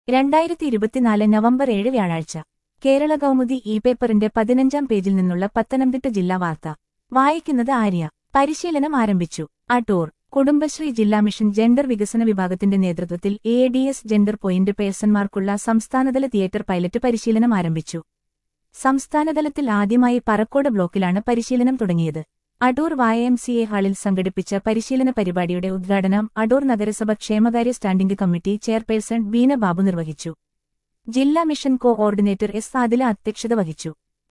രണ്ടായിരത്തി ഇരുപത്തിനാല് നവംബർ ഏഴ് വ്യാഴാഴ്ച കേരള കൗമുദി ഇ പേപ്പറിന്റെ പതിനഞ്ചാം പേജിൽ നിന്നുള്ള പത്തനംതിട്ട ജില്ലാ വാർത്ത വായിക്കുന്നത് ആര്യ പരിശീലനം ആരംഭിച്ചു അടൂർ കുടുംബശ്രീ ജില്ലാ മിഷൻ ജെൻഡർ വികസന വിഭാഗത്തിന്റെ നേതൃത്വത്തിൽ A D S gender point പേഴ്സൺമാർക്കുള്ള സംസ്ഥാനതല തിയേറ്റർ പൈലറ്റ് പരിശീലനം ആരംഭിച്ചു സംസ്ഥാനതലത്തിൽ ആദ്യമായി പറക്കോട് ബ്ലോക്കിലാണ് പരിശീലനം തുടങ്ങിയത് അടൂർ വായ എം സി എ ഹാളിൽ സംഘടിപ്പിച്ച പരിശീലന പരിപാടിയുടെ ഉദ്ഘാടനം അടൂർ നഗരസഭ ക്ഷേമകാര്യ standing committee chairperson Beena Babu നിർവഹിച്ചു ജില്ലാ mission coordinator S Adila അധ്യക്ഷത വഹിച്ചു